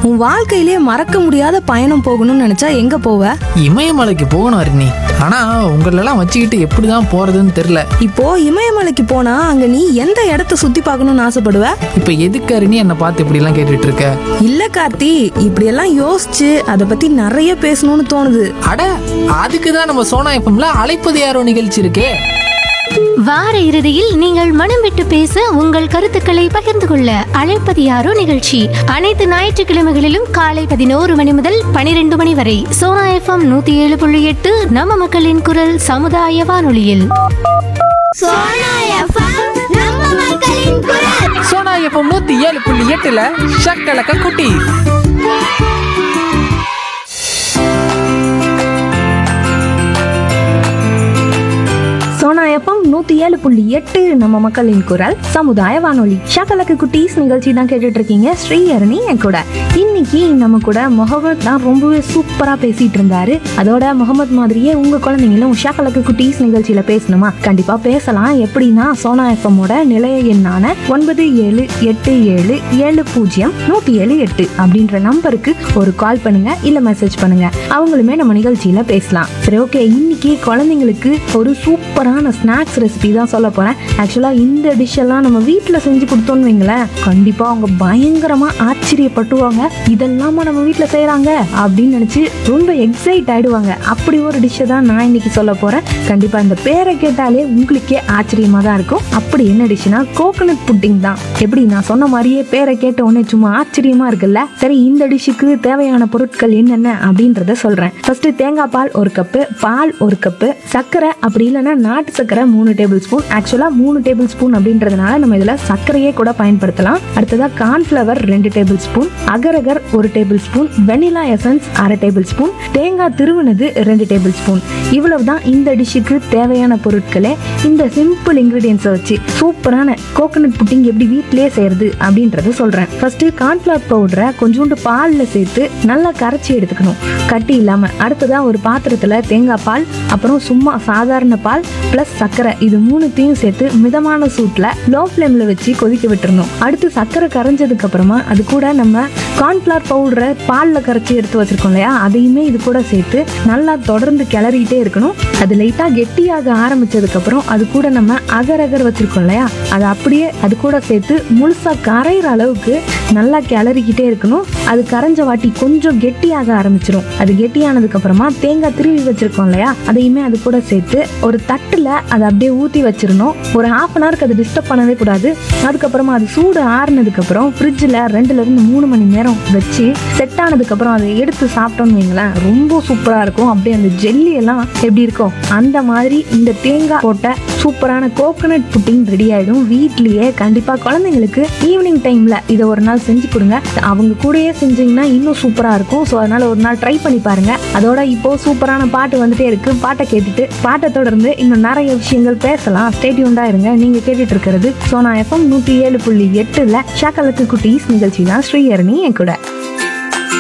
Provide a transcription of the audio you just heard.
உன் வாழ்க்கையிலேயே மறக்க முடியாத பயணம் போகணும்னு நினைச்சா எங்க போவ இமயமலைக்கு போகணும் அருணி ஆனா உங்களெல்லாம் வச்சுக்கிட்டு எப்படிதான் போறதுன்னு தெரியல இப்போ இமயமலைக்கு போனா அங்க நீ எந்த இடத்த சுத்தி பார்க்கணும்னு ஆசைப்படுவ இப்ப எதுக்கு அருணி என்னை பார்த்து இப்படி எல்லாம் கேட்டுட்டு இருக்க இல்ல கார்த்தி இப்படியெல்லாம் யோசிச்சு அதை பத்தி நிறைய பேசணும்னு தோணுது அட அதுக்கு தான் நம்ம சோனா எஃப்எம்ல அழைப்பது யாரோ நிகழ்ச்சி இருக்கே வார இறுதியில் நீங்கள் மனம் விட்டு பேச உங்கள் கருத்துக்களை பகிர்ந்து கொள்ள அழைப்பது யாரோ நிகழ்ச்சி அனைத்து ஞாயிற்றுக்கிழமைகளிலும் காலை பதினோரு மணி முதல் பனிரெண்டு மணி வரை சோனா எஃப்எம் நூத்தி ஏழு புள்ளி எட்டு நம்ம மக்களின் குரல் சமுதாய வானொலியில் சோனா எஃப்எம் நம்ம மக்களின் குரல் சோனா எஃப்எம் நூத்தி ஏழு புள்ளி எட்டுல ஷக்கலக்க குட்டி சோனா எஃப்எம் நூத்தி ஏழு புள்ளி எட்டு நம்ம மக்களின் குரல் சமுதாய வானொலி ஷகலக்கு குட்டீஸ் நிகழ்ச்சி தான் கேட்டுட்டு இருக்கீங்க ஸ்ரீஹரணி என் கூட இன்னைக்கு நம்ம கூட முகமது தான் ரொம்பவே சூப்பரா பேசிட்டு இருந்தாரு அதோட முகமது மாதிரியே உங்க குழந்தைங்களும் ஷகலக்கு குட்டீஸ் நிகழ்ச்சியில பேசணுமா கண்டிப்பா பேசலாம் எப்படின்னா சோனா எஃப்எம்மோட நிலைய எண்ணான ஒன்பது ஏழு எட்டு ஏழு ஏழு பூஜ்ஜியம் நூத்தி ஏழு எட்டு அப்படின்ற நம்பருக்கு ஒரு கால் பண்ணுங்க இல்ல மெசேஜ் பண்ணுங்க அவங்களுமே நம்ம நிகழ்ச்சியில பேசலாம் சரி ஓகே இன்னைக்கு குழந்தைங்களுக்கு ஒரு சூப்பரான ஸ்நாக்ஸ் ரெசிபி தான் சொல்ல போறேன் ஆக்சுவலா இந்த டிஷ் எல்லாம் நம்ம வீட்ல செஞ்சு கொடுத்தோம்னு வைங்களேன் கண்டிப்பா அவங்க பயங்கரமா ஆச்சரியப்பட்டுவாங்க இதெல்லாமா நம்ம வீட்ல செய்றாங்க அப்படின்னு நினைச்சு ரொம்ப எக்ஸைட் ஆயிடுவாங்க அப்படி ஒரு டிஷ்ஷை தான் நான் இன்னைக்கு சொல்ல போறேன் கண்டிப்பா இந்த பேரை கேட்டாலே உங்களுக்கே ஆச்சரியமா தான் இருக்கும் அப்படி என்ன டிஷ்னா கோகனட் புட்டிங் தான் எப்படி நான் சொன்ன மாதிரியே பேரை கேட்ட உடனே சும்மா ஆச்சரியமா இருக்குல்ல சரி இந்த டிஷ்ஷுக்கு தேவையான பொருட்கள் என்னென்ன அப்படின்றத சொல்றேன் ஃபர்ஸ்ட் தேங்காய் பால் ஒரு கப்பு பால் ஒரு கப்பு சர்க்கரை அப்படி இல்லைன்னா நாட்டு சர்க்கரை மூணு டேபிள் ஸ்பூன் ஆக்சுவலா மூணு டேபிள் ஸ்பூன் அப்படின்றதுனால நம்ம இதுல சர்க்கரையே கூட பயன்படுத்தலாம் அடுத்ததா கார்ன்ஃபிளவர் ரெண்டு டேபிள் ஸ்பூன் அகரகர் ஒரு டேபிள் ஸ்பூன் வெனிலா எசன்ஸ் அரை டேபிள் ஸ்பூன் தேங்காய் திருவுனது ரெண்டு டேபிள் ஸ்பூன் இவ்வளவுதான் இந்த டிஷ்ஷுக்கு தேவையான பொருட்களே இந்த சிம்பிள் இன்கிரீடியன்ஸை வச்சு சூப்பரான கோகனட் புட்டிங் எப்படி வீட்டிலேயே செய்யறது அப்படின்றத சொல்றேன் ஃபர்ஸ்ட் கார்ன்ஃபிளவர் பவுடரை கொஞ்சோண்டு பால்ல சேர்த்து நல்லா கரைச்சி எடுத்துக்கணும் கட்டி இல்லாம அடுத்ததா ஒரு பாத்திரத்துல தேங்காய் பால் அப்புறம் சும்மா சாதாரண பால் பிளஸ் சர்க்கரை இது மூணுத்தையும் சேர்த்து மிதமான சூட்ல லோ ஃப்ளேம்ல வச்சு கொதிக்க விட்டுறணும் அடுத்து சர்க்கரை கரைஞ்சதுக்கு அப்புறமா அது கூட நம்ம கார்ன்ஃபிளவர் பவுடரை பால்ல கரைச்சி எடுத்து வச்சிருக்கோம் இல்லையா அதையுமே இது கூட சேர்த்து நல்லா தொடர்ந்து கிளறிட்டே இருக்கணும் அது லைட்டா கெட்டியாக ஆரம்பிச்சதுக்கு அப்புறம் அது கூட நம்ம அகர் அகர் வச்சிருக்கோம் இல்லையா அதை அப்படியே அது கூட சேர்த்து முழுசா கரையிற அளவுக்கு நல்லா கிளறிக்கிட்டே இருக்கணும் அது கரைஞ்ச வாட்டி கொஞ்சம் கெட்டியாக ஆரம்பிச்சிரும் அது கெட்டியானதுக்கு அப்புறமா தேங்காய் திருவி வச்சிருக்கோம் இல்லையா அதையுமே அது கூட சேர்த்து ஒரு தட்டுல அதை அப்படியே ஊத்தி வச்சிரணும் ஒரு ஹாஃப் அன் ஹவருக்கு அது டிஸ்டர்ப் பண்ணவே கூடாது அதுக்கப்புறமா அது சூடு ஆறுனதுக்கு அப்புறம் ஃப்ரிட்ஜில் ரெண்டுல இருந்து மூணு மணி நேரம் வச்சு செட் ஆனதுக்கு அப்புறம் அதை எடுத்து சாப்பிட்டோம்னு வைங்களேன் ரொம்ப சூப்பரா இருக்கும் அப்படியே அந்த ஜெல்லி எல்லாம் எப்படி இருக்கும் அந்த மாதிரி இந்த தேங்காய் போட்ட சூப்பரான கோகனட் புட்டிங் ரெடி ஆயிடும் வீட்லயே கண்டிப்பா குழந்தைங்களுக்கு ஈவினிங் டைம்ல இதை ஒரு நாள் செஞ்சு கொடுங்க அவங்க கூடயே செஞ்சீங்கன்னா இன்னும் சூப்பரா இருக்கும் ஸோ அதனால ஒரு நாள் ட்ரை பண்ணி பாருங்க அதோட இப்போ சூப்பரான பாட்டு வந்துட்டே இருக்கு பாட்டை கேட்டுட்டு பாட்டை தொடர்ந்து இன்னும் நிறைய விஷயங்கள் பேசலாம் ஸ்டேடியூண்டா இருங்க நீங்க கேட்டுட்டு இருக்கிறது சோனா எஃப்எம் நூத்தி ஏழு புள்ளி எட்டுல ஷாக்கலக்கு குட்டீஸ் நிகழ்ச்சி தான் ஸ்ரீஹரணி என் கூட